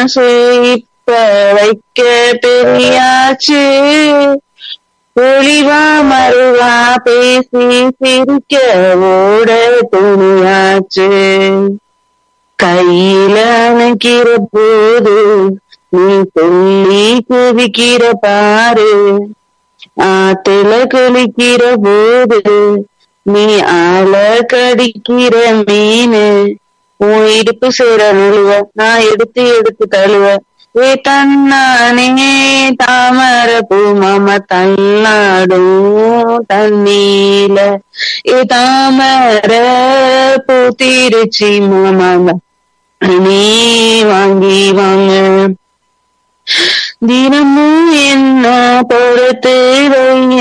மனசு இப்ப வைக்க பெரியாச்சு ஒளிவா மறுவா பேசி சிரிக்க ஓட துணியாச்சு கையில அணைக்கிற போது நீ சொல்லி குதிக்கிற பாரு ஆத்துல குளிக்கிற போது நீ ஆள கடிக்கிற மீனு உன் இடுப்பு சேர நழுவ நான் எடுத்து எடுத்து தழுவ ஏ தன்னானே தாமர பூ மாமா தன்னாடும் தண்ணீல ஏ தாமர பூத்திருச்சி மாமா நீ வாங்கி வாங்க தினமும் என்ன பொறுத்து வைய